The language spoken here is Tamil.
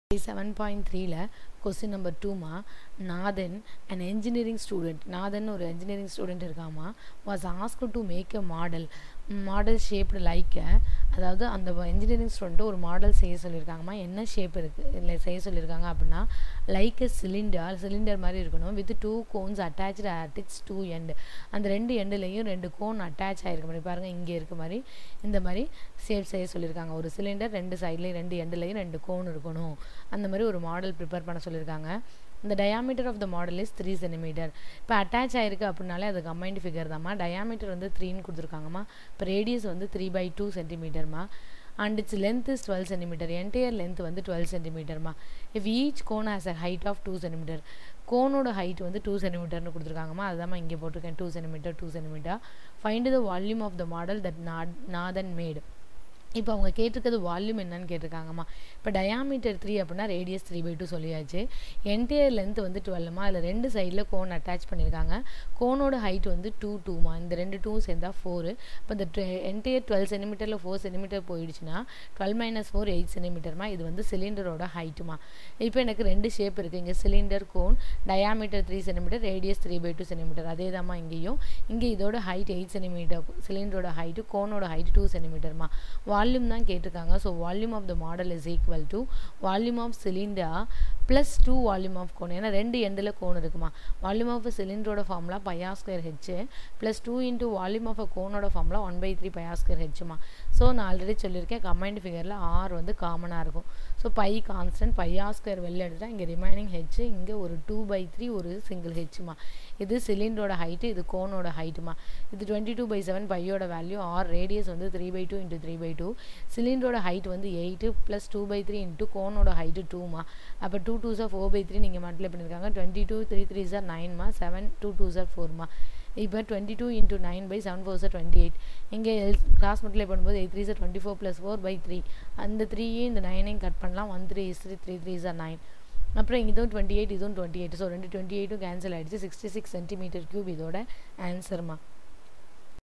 செவன் பாயிண்ட் த்ரீல கொஸ்டின் நம்பர் டூமா Nathan an engineering student Nathan ஒரு engineering ஸ்டூடெண்ட் இருக்காமா was asked to make a model model shaped like a அதாவது அந்த engineering ஸ்டூடெண்ட்டு ஒரு மாடல் செய்ய சொல்லியிருக்காங்கம்மா என்ன ஷேப் இருக்குது இல்லை செய்ய சொல்லியிருக்காங்க அப்படின்னா லைக் a சிலிண்டர் சிலிண்டர் மாதிரி இருக்கணும் with two cones attached at its two end அந்த ரெண்டு எண்டுலேயும் ரெண்டு கோன் அட்டாச் ஆகிருக்க மாதிரி பாருங்கள் இங்கே இருக்க மாதிரி இந்த மாதிரி ஷேப் செய்ய சொல்லியிருக்காங்க ஒரு சிலிண்டர் ரெண்டு சைட்லேயும் ரெண்டு எண்டுலேயும் ரெண்டு கோன் இருக்கணும் அந்த மாதிரி ஒரு மாடல் ப்ரிப்பேர் பண்ண சொல்லியிருக்காங்க இந்த diameter of the model is three centimetre இப்போ அட்டாச் ஆயிருக்கு அப்படின்னாலே அது கம்பைன்டு ஃபிகர் தாம்மா டயாமீட்டர் வந்து த்ரீன்னு கொடுத்துருக்காங்கம்மா இப்போ ரேடியஸ் வந்து த்ரீ பை டூ சென்டிமீட்டர்மா and its length is twelve centimetre entire length வந்து டுவெல் சென்டிமீட்டர்மா if each cone has a height of two centimetre கோனோட ஹைட் வந்து டூ சென்டிமீட்டர்னு கொடுத்துருக்காங்கம்மா அதுதான் இங்கே போட்டிருக்கேன் two centimetre two centimetre find the volume of the model that நாட் நாதன் மேடு இப்போ அவங்க கேட்டிருக்கிறது வால்யூம் என்னன்னு கேட்டிருக்காங்கம்மா இப்போ டயாமீட்டர் த்ரீ அப்படின்னா ரேடியஸ் த்ரீ பை டூ சொல்லியாச்சு என்டையர் லென்த் வந்து டுவெல்மா அதில் ரெண்டு சைடில் கோன் அட்டாச் பண்ணியிருக்காங்க கோனோட ஹைட் வந்து டூ டூமா இந்த ரெண்டு டூ சேர்ந்தா ஃபோரு இப்போ இந்த என்டையர் டுவெல் சென்டிமீட்டரில் ஃபோர் சென்டிமீட்டர் போயிடுச்சுன்னா டுவெல் மைனஸ் ஃபோர் எயிட் சென்டிமீட்டர்மா இது வந்து சிலிண்டரோட ஹைட்டுமா இப்போ எனக்கு ரெண்டு ஷேப் இருக்குது இங்கே cylinder cone diameter three centimetre radius three by two centimetre அதே தாம்மா இங்கேயும் இங்கே இதோட ஹைட் எயிட் சென்டிமீட்டர் சிலிண்டரோட ஹைட்டு கோனோட ஹைட் டூ சென்டிமீட்டர்மா வால்யூம் தான் கேட்டிருக்காங்க so volume of the model is equal to volume of cylinder plus two volume of cone ஏன்னா ரெண்டு எண்டில் கோன் இருக்குமா வால்யூம் ஆஃப் சிலிண்டரோட formula pi r square h plus two into volume of a கோனோட formula one by three Bhaiya square ஹெச்சுமா ஸோ நான் ஆல்ரெடி சொல்லியிருக்கேன் கம்பைன்டு ஃபிகரில் ஆர் வந்து காமனாக இருக்கும் so pi constant pi r square வெளில எடுத்துட்டா இங்கே ரிமைனிங் ஹெச் இங்கே ஒரு டூ பை த்ரீ ஒரு சிங்கிள் ஹெச்சுமா இது சிலிண்டரோட ஹைட்டு இது கோனோட ஹைட்டுமா இது டுவெண்ட்டி டூ பை செவன் பையோட வேல்யூ ஆர் ரேடியஸ் வந்து three by two into three by two சிலிண்டரோட ஹைட் வந்து eight plus two by three into கோனோட ஹைட்டு டூமா அப்போ two two sir four by three நீங்கள் மல்டிப்ளை பண்ணியிருக்காங்க டுவெண்ட்டி டூ த்ரீ த்ரீ சார் நைன்மா செவன் டூ டூ சார் ஃபோர்மா இப்போ twenty two into nine by seven four சார் டுவெண்ட்டி எயிட் இங்கே எல் கிராஸ் மல்டிப்ளை பண்ணும்போது எயிட் த்ரீ சார் twenty four plus four by three அந்த த்ரீயும் இந்த நைனையும் கட் பண்ணலாம் one three is three three three சார் நைன் அப்புறம் இதுவும் டுவெண்ட்டி எயிட் இதுவும் டுவெண்ட்டி எயிட் ஸோ ரெண்டு டுவெண்ட்டி எயிட்டும் கேன்சல் ஆகிடுச்சு சிக்ஸ்டி சிக்ஸ் சென்டிமீட்டர் க்யூப் இதோட ஆன்சர்மா